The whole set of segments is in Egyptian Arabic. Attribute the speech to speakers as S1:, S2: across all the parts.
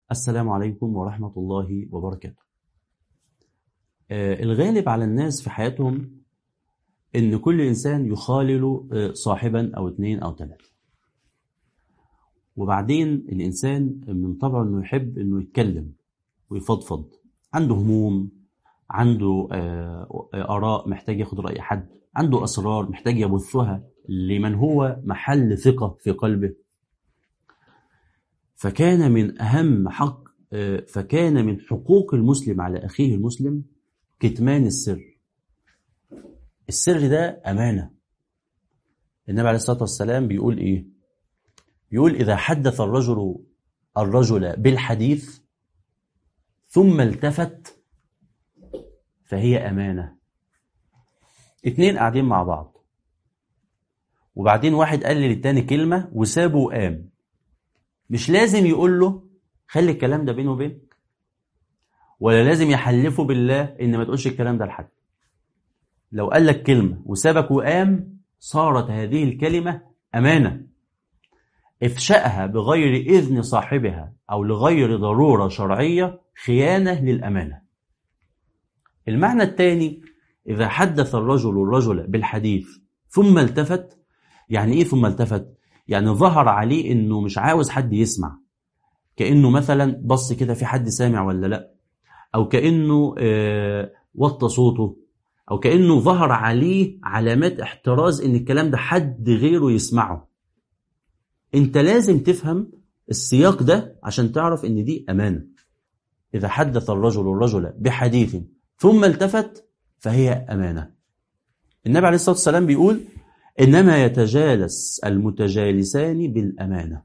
S1: السلام عليكم ورحمة الله وبركاته آه، الغالب على الناس في حياتهم إن كل إنسان يخالل آه، صاحبا أو اثنين أو ثلاثة وبعدين الإنسان من طبعه إنه يحب إنه يتكلم ويفضفض عنده هموم عنده آه، آراء محتاج ياخد رأي حد عنده أسرار محتاج يبثها لمن هو محل ثقة في قلبه فكان من أهم حق آه، فكان من حقوق المسلم على أخيه المسلم كتمان السر السر ده أمانة النبي عليه الصلاة والسلام بيقول إيه بيقول إذا حدث الرجل الرجل بالحديث ثم التفت فهي أمانة اتنين قاعدين مع بعض وبعدين واحد قال للتاني كلمة وسابه وقام مش لازم يقول له خلي الكلام ده بينه وبينك ولا لازم يحلفه بالله ان ما تقولش الكلام ده لحد لو قال لك كلمة وسابك وقام صارت هذه الكلمة أمانة إفشائها بغير إذن صاحبها أو لغير ضرورة شرعية خيانة للأمانة المعنى الثاني إذا حدث الرجل الرجل بالحديث ثم التفت يعني إيه ثم التفت؟ يعني ظهر عليه إنه مش عاوز حد يسمع كأنه مثلا بص كده في حد سامع ولا لأ أو كأنه آه وطى صوته أو كأنه ظهر عليه علامات احتراز إن الكلام ده حد غيره يسمعه أنت لازم تفهم السياق ده عشان تعرف إن دي أمانة إذا حدث الرجل الرجل بحديث ثم التفت فهي أمانة النبي عليه الصلاة والسلام بيقول إنما يتجالس المتجالسان بالأمانة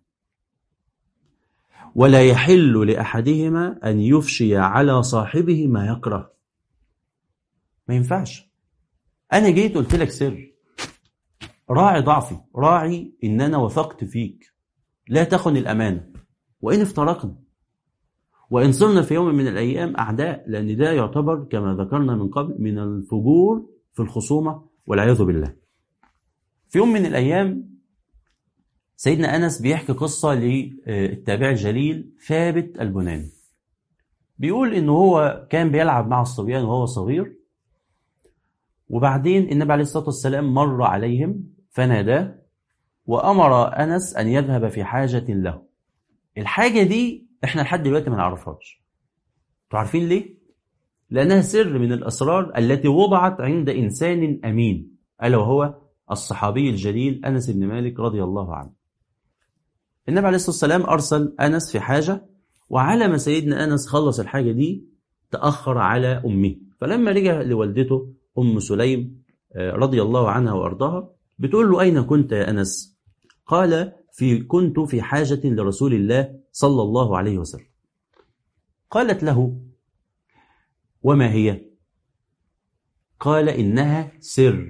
S1: ولا يحل لأحدهما أن يفشي على صاحبه ما يكره ما ينفعش أنا جيت قلت لك سر راعي ضعفي راعي إن أنا وثقت فيك لا تخن الأمانة وإن افترقنا وإن صرنا في يوم من الأيام أعداء لأن ده يعتبر كما ذكرنا من قبل من الفجور في الخصومة والعياذ بالله في يوم من الأيام سيدنا أنس بيحكي قصة للتابع الجليل ثابت البناني بيقول إنه هو كان بيلعب مع الصبيان وهو صغير وبعدين النبي عليه الصلاة والسلام مر عليهم فناداه وأمر أنس أن يذهب في حاجة له الحاجة دي احنا لحد دلوقتي ما نعرفهاش انتوا عارفين ليه لانها سر من الاسرار التي وضعت عند انسان امين الا وهو الصحابي الجليل انس بن مالك رضي الله عنه النبي عليه الصلاه والسلام ارسل انس في حاجه وعلى ما سيدنا انس خلص الحاجه دي تاخر على امه فلما رجع لوالدته ام سليم رضي الله عنها وارضاها بتقول له اين كنت يا انس قال في كنت في حاجة لرسول الله صلى الله عليه وسلم قالت له وما هي قال إنها سر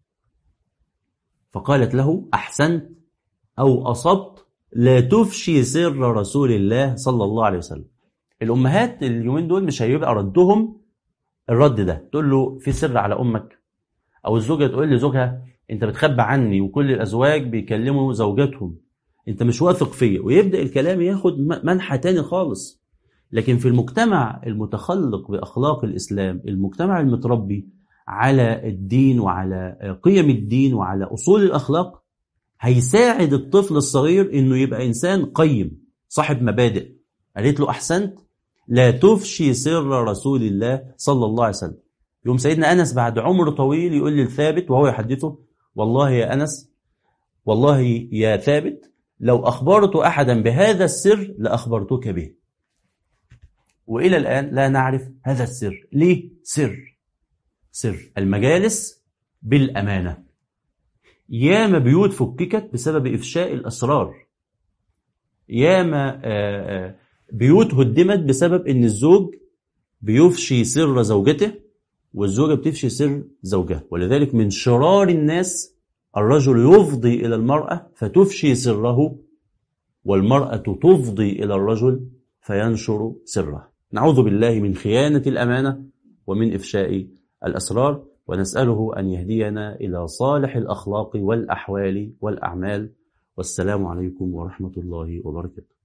S1: فقالت له أحسنت أو أصبت لا تفشي سر رسول الله صلى الله عليه وسلم الأمهات اليومين دول مش هيبقى ردهم الرد ده تقول له في سر على أمك أو الزوجة تقول لزوجها أنت بتخبى عني وكل الأزواج بيكلموا زوجاتهم انت مش واثق فيا ويبدا الكلام ياخد منحى تاني خالص لكن في المجتمع المتخلق باخلاق الاسلام المجتمع المتربي على الدين وعلى قيم الدين وعلى اصول الاخلاق هيساعد الطفل الصغير انه يبقى انسان قيم صاحب مبادئ قالت له احسنت لا تفشي سر رسول الله صلى الله عليه وسلم يوم سيدنا انس بعد عمر طويل يقول للثابت وهو يحدثه والله يا انس والله يا ثابت لو أخبرت أحدا بهذا السر لأخبرتك به وإلى الآن لا نعرف هذا السر ليه سر سر المجالس بالأمانة ياما بيوت فككت بسبب إفشاء الأسرار ياما بيوت هدمت بسبب إن الزوج بيفشي سر زوجته والزوجة بتفشي سر زوجها ولذلك من شرار الناس الرجل يفضي إلى المرأة فتفشي سره والمرأة تفضي إلى الرجل فينشر سره نعوذ بالله من خيانة الأمانة ومن إفشاء الأسرار ونسأله أن يهدينا إلى صالح الأخلاق والأحوال والأعمال والسلام عليكم ورحمة الله وبركاته